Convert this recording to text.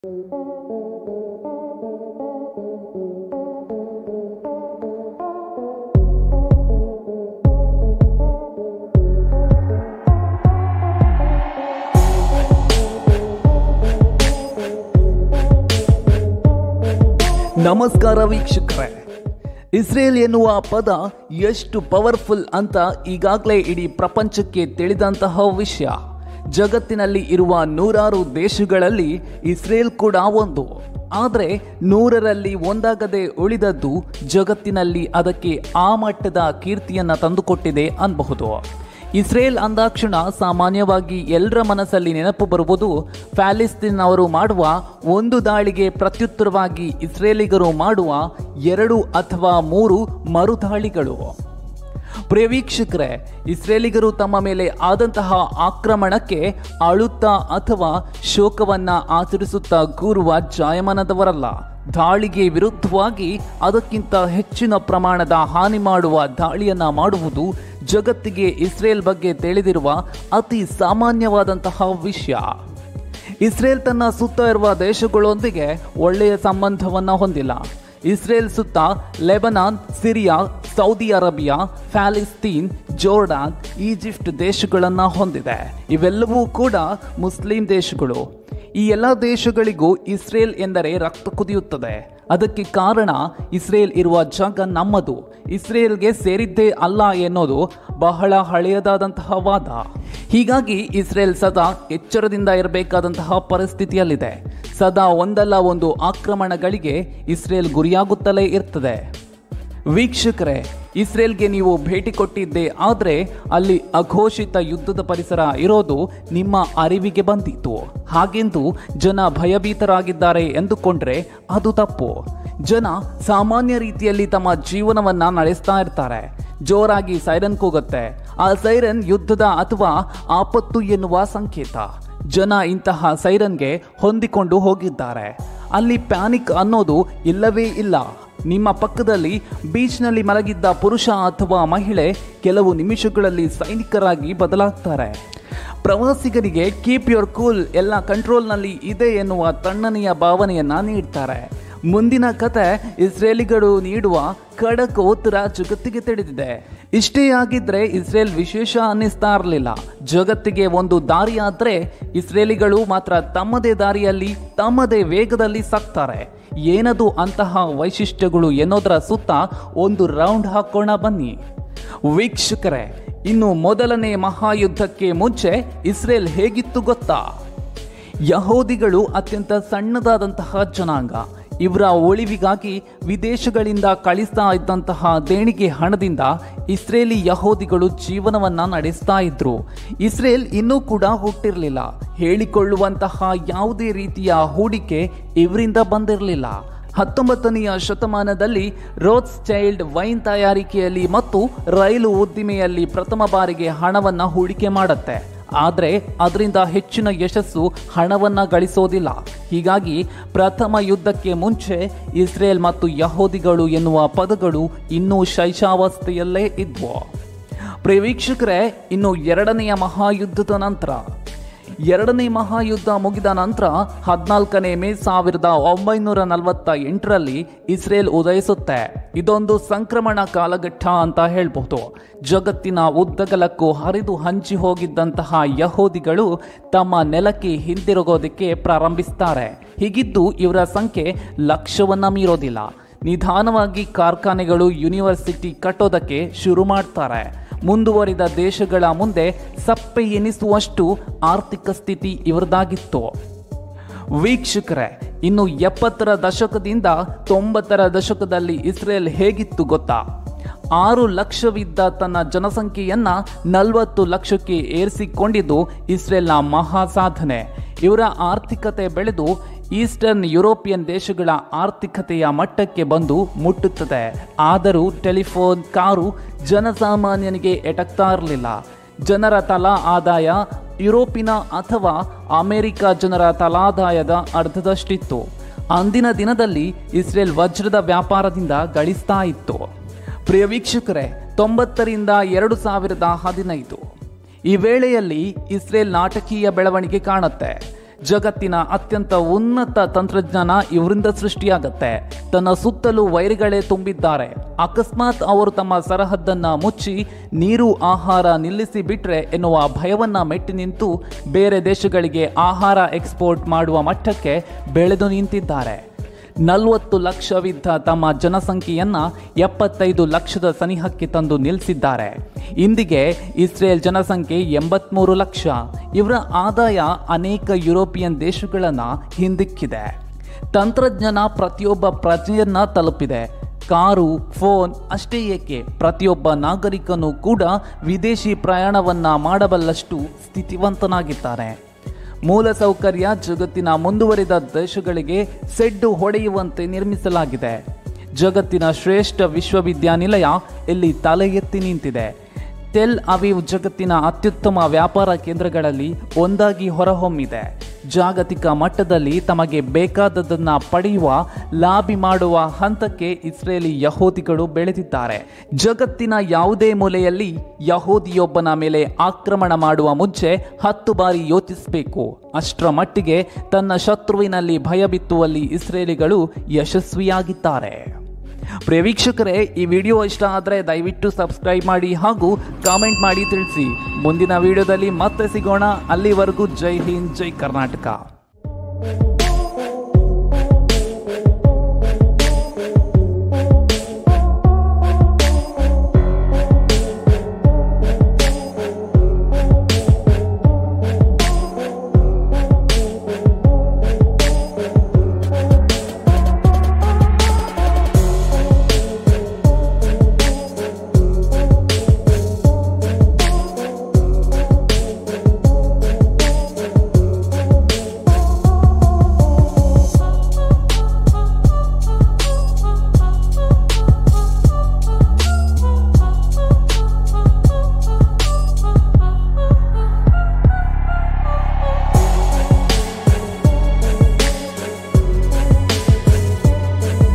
ನಮಸ್ಕಾರ ವೀಕ್ಷಕರೇ ಇಸ್ರೇಲ್ ಎನ್ನುವ ಪದ ಎಷ್ಟು ಪವರ್ಫುಲ್ ಅಂತ ಈಗಾಗಲೇ ಇಡೀ ಪ್ರಪಂಚಕ್ಕೆ ತಿಳಿದಂತಹ ವಿಷಯ ಜಗತ್ತಿನಲ್ಲಿ ಇರುವ ನೂರಾರು ದೇಶಗಳಲ್ಲಿ ಇಸ್ರೇಲ್ ಕೂಡ ಒಂದು ಆದರೆ ನೂರರಲ್ಲಿ ಒಂದಾಗದೆ ಉಳಿದದ್ದು ಜಗತ್ತಿನಲ್ಲಿ ಅದಕ್ಕೆ ಆ ಮಟ್ಟದ ಕೀರ್ತಿಯನ್ನ ತಂದುಕೊಟ್ಟಿದೆ ಅನ್ಬಹುದು ಇಸ್ರೇಲ್ ಅಂದಾಕ್ಷಣ ಸಾಮಾನ್ಯವಾಗಿ ಎಲ್ಲರ ಮನಸ್ಸಲ್ಲಿ ನೆನಪು ಬರುವುದು ಪ್ಯಾಲೆಸ್ತೀನ್ ಅವರು ಮಾಡುವ ಒಂದು ದಾಳಿಗೆ ಪ್ರತ್ಯುತ್ತರವಾಗಿ ಇಸ್ರೇಲಿಗರು ಮಾಡುವ ಎರಡು ಅಥವಾ ಮೂರು ಮರುದಾಳಿಗಳು ಪ್ರಿಯ ವೀಕ್ಷಕರೇ ಇಸ್ರೇಲಿಗರು ತಮ್ಮ ಮೇಲೆ ಆದಂತಹ ಆಕ್ರಮಣಕ್ಕೆ ಅಳುತ್ತಾ ಅಥವಾ ಶೋಕವನ್ನ ಆಚರಿಸುತ್ತಾ ಕೂರುವ ಜಾಯಮಾನದವರಲ್ಲ ದಾಳಿಗೆ ವಿರುದ್ಧವಾಗಿ ಅದಕ್ಕಿಂತ ಹೆಚ್ಚಿನ ಪ್ರಮಾಣದ ಹಾನಿ ಮಾಡುವ ದಾಳಿಯನ್ನ ಮಾಡುವುದು ಜಗತ್ತಿಗೆ ಇಸ್ರೇಲ್ ಬಗ್ಗೆ ತಿಳಿದಿರುವ ಅತಿ ಸಾಮಾನ್ಯವಾದಂತಹ ವಿಷಯ ಇಸ್ರೇಲ್ ತನ್ನ ಸುತ್ತ ಇರುವ ದೇಶಗಳೊಂದಿಗೆ ಒಳ್ಳೆಯ ಸಂಬಂಧವನ್ನ ಹೊಂದಿಲ್ಲ ಇಸ್ರೇಲ್ ಸುತ್ತ Lebanon Syria Saudi Arabia Palestine Jordan Egypt ದೇಶಗಳನ್ನ ಹೊಂದಿದೆ ಇವೆಲ್ಲವೂ ಕೂಡ ಮುಸ್ಲಿಂ ದೇಶಗಳು ಈ ಎಲ್ಲ ದೇಶಗಳಿಗೂ ಇಸ್ರೇಲ್ ಎಂದರೆ ರಕ್ತ ಕುದಿಯುತ್ತದೆ ಅದಕ್ಕೆ ಕಾರಣ ಇಸ್ರೇಲ್ ಇರುವ ಜಾಗ ನಮ್ಮದು ಇಸ್ರೇಲ್ಗೆ ಸೇರಿದ್ದೇ ಅಲ್ಲ ಎನ್ನೋದು ಬಹಳ ಹಳೆಯದಾದಂತಹ ವಾದ ಹೀಗಾಗಿ ಇಸ್ರೇಲ್ ಸದಾ ಎಚ್ಚರದಿಂದ ಇರಬೇಕಾದಂತಹ ಪರಿಸ್ಥಿತಿಯಲ್ಲಿದೆ ಸದಾ ಒಂದಲ್ಲ ಒಂದು ಆಕ್ರಮಣಗಳಿಗೆ ಇಸ್ರೇಲ್ ಗುರಿಯಾಗುತ್ತಲೇ ಇರ್ತದೆ ವೀಕ್ಷಕರೇ ಇಸ್ರೇಲ್ಗೆ ನೀವು ಭೇಟಿ ಕೊಟ್ಟಿದ್ದೆ ಆದರೆ ಅಲ್ಲಿ ಅಘೋಷಿತ ಯುದ್ಧದ ಪರಿಸರ ಇರೋದು ನಿಮ್ಮ ಅರಿವಿಗೆ ಬಂದಿತ್ತು ಹಾಗೆಂದು ಜನ ಭಯಭೀತರಾಗಿದ್ದಾರೆ ಎಂದುಕೊಂಡ್ರೆ ಅದು ತಪ್ಪು ಜನ ಸಾಮಾನ್ಯ ರೀತಿಯಲ್ಲಿ ತಮ್ಮ ಜೀವನವನ್ನ ನಡೆಸ್ತಾ ಇರ್ತಾರೆ ಜೋರಾಗಿ ಸೈರನ್ ಕೂಗುತ್ತೆ ಆ ಸೈರನ್ ಯುದ್ಧದ ಅಥವಾ ಆಪತ್ತು ಎನ್ನುವ ಸಂಕೇತ ಜನ ಇಂತಹ ಸೈರನ್ಗೆ ಹೊಂದಿಕೊಂಡು ಹೋಗಿದ್ದಾರೆ ಅಲ್ಲಿ ಪ್ಯಾನಿಕ್ ಅನ್ನೋದು ಇಲ್ಲವೇ ಇಲ್ಲ ನಿಮ್ಮ ಪಕ್ಕದಲ್ಲಿ ಬೀಚ್ನಲ್ಲಿ ಮಲಗಿದ್ದ ಪುರುಷ ಅಥವಾ ಮಹಿಳೆ ಕೆಲವು ನಿಮಿಷಗಳಲ್ಲಿ ಸೈನಿಕರಾಗಿ ಬದಲಾಗ್ತಾರೆ ಪ್ರವಾಸಿಗರಿಗೆ ಕೀಪ್ ಯೋರ್ ಕೂಲ್ ಎಲ್ಲ ಕಂಟ್ರೋಲ್ನಲ್ಲಿ ಇದೆ ಎನ್ನುವ ತಣ್ಣನೆಯ ಭಾವನೆಯನ್ನ ನೀಡ್ತಾರೆ ಮುಂದಿನ ಕತೆ ಇಸ್ರೇಲಿಗಳು ನೀಡುವ ಖಡಕ್ ಉತ್ತರ ಜಗತ್ತಿಗೆ ತಿಳಿದಿದೆ ಇಷ್ಟೇ ಆಗಿದ್ರೆ ಇಸ್ರೇಲ್ ವಿಶೇಷ ಅನ್ನಿಸ್ತಾ ಇರಲಿಲ್ಲ ಜಗತ್ತಿಗೆ ಒಂದು ದಾರಿಯಾದ್ರೆ ಇಸ್ರೇಲಿಗಳು ಮಾತ್ರ ತಮ್ಮದೇ ದಾರಿಯಲ್ಲಿ ತಮ್ಮದೇ ವೇಗದಲ್ಲಿ ಸಾಕ್ತಾರೆ ಏನದು ಅಂತಹ ವೈಶಿಷ್ಟ್ಯಗಳು ಎನ್ನೋದರ ಸುತ್ತ ಒಂದು ರೌಂಡ್ ಹಾಕೋಣ ಬನ್ನಿ ವೀಕ್ಷಕರೇ ಇನ್ನು ಮೊದಲನೇ ಮಹಾಯುದ್ಧಕ್ಕೆ ಮುಂಚೆ ಇಸ್ರೇಲ್ ಹೇಗಿತ್ತು ಗೊತ್ತಾ ಯಹೋದಿಗಳು ಅತ್ಯಂತ ಸಣ್ಣದಾದಂತಹ ಜನಾಂಗ ಇವರ ಉಳಿವಿಗಾಗಿ ವಿದೇಶಗಳಿಂದ ಕಳಿಸ್ತಾ ಇದ್ದಂತಹ ದೇಣಿಗೆ ಹಣದಿಂದ ಇಸ್ರೇಲಿ ಯಹೋದಿಗಳು ಜೀವನವನ್ನ ನಡೆಸ್ತಾ ಇದ್ರು ಇಸ್ರೇಲ್ ಇನ್ನೂ ಕೂಡ ಹುಟ್ಟಿರಲಿಲ್ಲ ಹೇಳಿಕೊಳ್ಳುವಂತಹ ಯಾವುದೇ ರೀತಿಯ ಹೂಡಿಕೆ ಇವರಿಂದ ಬಂದಿರಲಿಲ್ಲ ಹತ್ತೊಂಬತ್ತನೆಯ ಶತಮಾನದಲ್ಲಿ ರೋಡ್ಸ್ ಚೈಲ್ಡ್ ವೈನ್ ತಯಾರಿಕೆಯಲ್ಲಿ ಮತ್ತು ರೈಲು ಉದ್ದಿಮೆಯಲ್ಲಿ ಪ್ರಥಮ ಬಾರಿಗೆ ಹಣವನ್ನ ಹೂಡಿಕೆ ಮಾಡುತ್ತೆ ಆದರೆ ಅದರಿಂದ ಹೆಚ್ಚಿನ ಯಶಸ್ಸು ಹಣವನ್ನ ಗಳಿಸೋದಿಲ್ಲ ಹೀಗಾಗಿ ಪ್ರಥಮ ಯುದ್ಧಕ್ಕೆ ಮುಂಚೆ ಇಸ್ರೇಲ್ ಮತ್ತು ಯಹೋದಿಗಳು ಎನ್ನುವ ಪದಗಳು ಇನ್ನೂ ಶೈಶಾವಸ್ಥೆಯಲ್ಲೇ ಇದ್ವು ಪ್ರಿಯ ವೀಕ್ಷಕರೇ ಇನ್ನು ಎರಡನೆಯ ಮಹಾಯುದ್ಧದ ನಂತರ ಎರಡನೇ ಮಹಾಯುದ್ಧ ಮುಗಿದ ನಂತರ ಹದಿನಾಲ್ಕನೇ ಮೇ ಸಾವಿರದ ಒಂಬೈನೂರ ನಲವತ್ತ ಎಂಟರಲ್ಲಿ ಇಸ್ರೇಲ್ ಉದಯಿಸುತ್ತೆ ಇದೊಂದು ಸಂಕ್ರಮಣ ಕಾಲಘಟ್ಟ ಅಂತ ಹೇಳ್ಬಹುದು ಜಗತ್ತಿನ ಉದ್ದಗಲಕ್ಕೂ ಹರಿದು ಹಂಚಿ ಹೋಗಿದ್ದಂತಹ ಯಹೋದಿಗಳು ತಮ್ಮ ನೆಲಕ್ಕೆ ಹಿಂದಿರುಗೋದಕ್ಕೆ ಪ್ರಾರಂಭಿಸ್ತಾರೆ ಹೀಗಿದ್ದು ಇವರ ಸಂಖ್ಯೆ ಲಕ್ಷವನ್ನ ಮೀರೋದಿಲ್ಲ ನಿಧಾನವಾಗಿ ಕಾರ್ಖಾನೆಗಳು ಯೂನಿವರ್ಸಿಟಿ ಕಟ್ಟೋದಕ್ಕೆ ಶುರು ಮಾಡ್ತಾರೆ ಮುಂದುವರಿದ ದೇಶಗಳ ಮುಂದೆ ಸಪ್ಪೆ ಎನಿಸುವಷ್ಟು ಆರ್ಥಿಕ ಸ್ಥಿತಿ ಇವರದಾಗಿತ್ತು ವೀಕ್ಷಕರೇ ಇನ್ನು ಎಪ್ಪತ್ತರ ದಶಕದಿಂದ ತೊಂಬತ್ತರ ದಶಕದಲ್ಲಿ ಇಸ್ರೇಲ್ ಹೇಗಿತ್ತು ಗೊತ್ತಾ ಆರು ಲಕ್ಷವಿದ್ದ ತನ್ನ ಜನಸಂಖ್ಯೆಯನ್ನ ನಲವತ್ತು ಲಕ್ಷಕ್ಕೆ ಏರಿಸಿಕೊಂಡಿದ್ದು ಇಸ್ರೇಲ್ನ ಮಹಾ ಸಾಧನೆ ಇವರ ಆರ್ಥಿಕತೆ ಬೆಳೆದು ಈಸ್ಟರ್ನ್ ಯುರೋಪಿಯನ್ ದೇಶಗಳ ಆರ್ಥಿಕತೆಯ ಮಟ್ಟಕ್ಕೆ ಬಂದು ಮುಟ್ಟುತ್ತದೆ ಆದರೂ ಟೆಲಿಫೋನ್ ಕಾರು ಜನಸಾಮಾನ್ಯನಿಗೆ ಎಟಕ್ತಾ ಇರಲಿಲ್ಲ ಜನರ ತಲಾ ಆದಾಯ ಯುರೋಪಿನ ಅಥವಾ ಅಮೆರಿಕ ಜನರ ತಲಾದಾಯದ ಅರ್ಧದಷ್ಟಿತ್ತು ಅಂದಿನ ದಿನದಲ್ಲಿ ಇಸ್ರೇಲ್ ವಜ್ರದ ವ್ಯಾಪಾರದಿಂದ ಗಳಿಸ್ತಾ ಇತ್ತು ಪ್ರಿಯ ವೀಕ್ಷಕರೇ ತೊಂಬತ್ತರಿಂದ ಎರಡು ಸಾವಿರದ ಹದಿನೈದು ಈ ವೇಳೆಯಲ್ಲಿ ಇಸ್ರೇಲ್ ನಾಟಕೀಯ ಬೆಳವಣಿಗೆ ಕಾಣುತ್ತೆ ಜಗತ್ತಿನ ಅತ್ಯಂತ ಉನ್ನತ ತಂತ್ರಜ್ಞಾನ ಇವರಿಂದ ಸೃಷ್ಟಿಯಾಗತ್ತೆ ತನ್ನ ಸುತ್ತಲೂ ವೈರಿಗಳೇ ತುಂಬಿದ್ದಾರೆ ಅಕಸ್ಮಾತ್ ಅವರು ತಮ್ಮ ಸರಹದ್ದನ್ನ ಮುಚ್ಚಿ ನೀರು ಆಹಾರ ನಿಲ್ಲಿಸಿ ಬಿಟ್ರೆ ಎನ್ನುವ ಭಯವನ್ನ ಮೆಟ್ಟಿ ನಿಂತು ಬೇರೆ ದೇಶಗಳಿಗೆ ಆಹಾರ ಎಕ್ಸ್ಪೋರ್ಟ್ ಮಾಡುವ ಮಟ್ಟಕ್ಕೆ ಬೆಳೆದು ನಿಂತಿದ್ದಾರೆ ನಲವತ್ತು ಲಕ್ಷವಿದ್ದ ತಮ್ಮ ಜನಸಂಖ್ಯೆಯನ್ನ ಎಪ್ಪತ್ತೈದು ಲಕ್ಷದ ಸನಿಹಕ್ಕೆ ತಂದು ನಿಲ್ಲಿಸಿದ್ದಾರೆ ಇಂದಿಗೆ ಇಸ್ರೇಲ್ ಜನಸಂಖ್ಯೆ ಎಂಬತ್ಮೂರು ಲಕ್ಷ ಇವರ ಆದಾಯ ಅನೇಕ ಯುರೋಪಿಯನ್ ದೇಶಗಳನ್ನು ಹಿಂದಿಕ್ಕಿದೆ ತಂತ್ರಜ್ಞಾನ ಪ್ರತಿಯೊಬ್ಬ ಪ್ರಜೆಯನ್ನ ತಲುಪಿದೆ ಕಾರು ಫೋನ್ ಅಷ್ಟೇ ಏಕೆ ಪ್ರತಿಯೊಬ್ಬ ನಾಗರಿಕನು ಕೂಡ ವಿದೇಶಿ ಪ್ರಯಾಣವನ್ನ ಮಾಡಬಲ್ಲಷ್ಟು ಸ್ಥಿತಿವಂತನಾಗಿದ್ದಾನೆ ಮೂಲಸೌಕರ್ಯ ಜಗತ್ತಿನ ಮುಂದುವರಿದ ದೇಶಗಳಿಗೆ ಸೆಡ್ಡು ಹೊಡೆಯುವಂತೆ ನಿರ್ಮಿಸಲಾಗಿದೆ ಜಗತ್ತಿನ ಶ್ರೇಷ್ಠ ವಿಶ್ವವಿದ್ಯಾನಿಲಯ ಇಲ್ಲಿ ತಲೆ ಎತ್ತಿ ನಿಂತಿದೆ ಟೆಲ್ ಅವೀವ್ ಜಗತ್ತಿನ ಅತ್ಯುತ್ತಮ ವ್ಯಾಪಾರ ಕೇಂದ್ರಗಳಲ್ಲಿ ಒಂದಾಗಿ ಹೊರಹೊಮ್ಮಿದೆ ಜಾಗತಿಕ ಮಟ್ಟದಲ್ಲಿ ತಮಗೆ ಬೇಕಾದದನ್ನ ಪಡೆಯುವ ಲಾಬಿ ಮಾಡುವ ಹಂತಕ್ಕೆ ಇಸ್ರೇಲಿ ಯಹೂದಿಗಳು ಬೆಳೆದಿದ್ದಾರೆ ಜಗತ್ತಿನ ಯಾವುದೇ ಮೂಲೆಯಲ್ಲಿ ಯಹೂದಿಯೊಬ್ಬನ ಮೇಲೆ ಆಕ್ರಮಣ ಮಾಡುವ ಮುಂಚೆ ಹತ್ತು ಬಾರಿ ಯೋಚಿಸಬೇಕು ಅಷ್ಟರ ಮಟ್ಟಿಗೆ ತನ್ನ ಶತ್ರುವಿನಲ್ಲಿ ಭಯ ಬಿತ್ತುವಲ್ಲಿ ಇಸ್ರೇಲಿಗಳು ಯಶಸ್ವಿಯಾಗಿದ್ದಾರೆ ಪ್ರಿಯ ವೀಕ್ಷಕರೇ ಈ ವಿಡಿಯೋ ಇಷ್ಟ ಆದರೆ ದಯವಿಟ್ಟು ಸಬ್ಸ್ಕ್ರೈಬ್ ಮಾಡಿ ಹಾಗೂ ಕಾಮೆಂಟ್ ಮಾಡಿ ತಿಳಿಸಿ ಮುಂದಿನ ವಿಡಿಯೋದಲ್ಲಿ ಮತ್ತೆ ಸಿಗೋಣ ಅಲ್ಲಿವರೆಗೂ ಜೈ ಹಿಂದ್ ಜೈ ಕರ್ನಾಟಕ